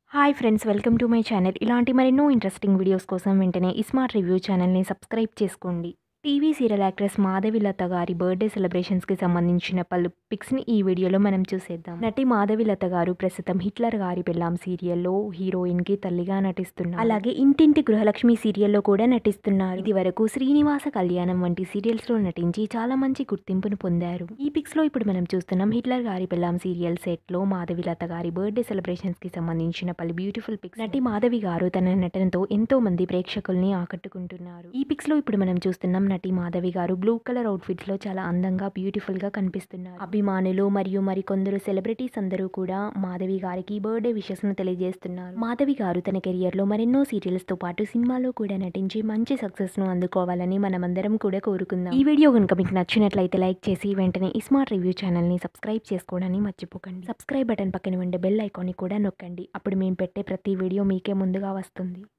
hi friends welcome to my channel ఇలాంటి మరెన్నో interesting videos కోసం వెంటనే స్మార్ట్ రివ్యూ ఛానల్ని సబ్స్క్రైబ్ చేసుకోండి టీవీ సీరియల్ యాక్ట్రెస్ మాధవిలత గారి బర్త్డే సెలబ్రేషన్స్కి సంబంధించిన పలు పిక్స్ని ఈ వీడియోలో మనం చూసేద్దాం నటి మాధవిలత గారు ప్రస్తుతం హిట్లర్ గారి పెళ్ళాం సీరియల్లో హీరోయిన్కి తల్లిగా నటిస్తున్నారు అలాగే ఇంటింటి గృహలక్ష్మి సీరియల్లో కూడా నటిస్తున్నారు ఇది వరకు శ్రీనివాస కళ్యాణం వంటి సీరియల్స్లో నటించి చాలా మంచి గుర్తింపును పొందారు ఈ పిక్స్లో ఇప్పుడు మనం చూస్తున్నాం హిట్లర్ గారి పెళ్ళాం సీరియల్ సెట్లో మాధవిలత గారి బర్త్డే సెలబ్రేషన్స్కి సంబంధించిన పలు బ్యూటిఫుల్ పిక్స్ నటి మాధవి గారు తన నటనతో ఎంతో మంది ప్రేక్షకుల్ని ఆకట్టుకుంటున్నారు ఈ పిక్స్ లో ఇప్పుడు మనం చూస్తున్నాం నటి మాధవి గారు బ్లూ కలర్ అవుట్ఫిట్స్ లో చాలా అందంగా బ్యూటిఫుల్ గా కనిపిస్తున్నారు అభిమానులు మరియు మరికొందరు సెలబ్రిటీస్ అందరూ కూడా మాధవి గారికి బర్త్డే విషెస్ ను తెలియజేస్తున్నారు మాధవి గారు తన కెరియర్ లో మరెన్నో సీరియల్స్ తో పాటు సినిమాలో కూడా నటించి మంచి సక్సెస్ ను అందుకోవాలని మనమందరం కూడా కోరుకుందాం ఈ వీడియో కనుక మీకు నచ్చినట్లయితే లైక్ చేసి వెంటనే ఈ స్మార్ట్ రివ్యూ ఛానల్ ని సబ్స్క్రైబ్ చేసుకోవడానికి మర్చిపోకండి సబ్స్క్రైబ్ బటన్ పక్కన ఉండే బెల్ ఐకాన్ ని కూడా నొక్కండి అప్పుడు మేము పెట్టే ప్రతి వీడియో మీకే ముందుగా వస్తుంది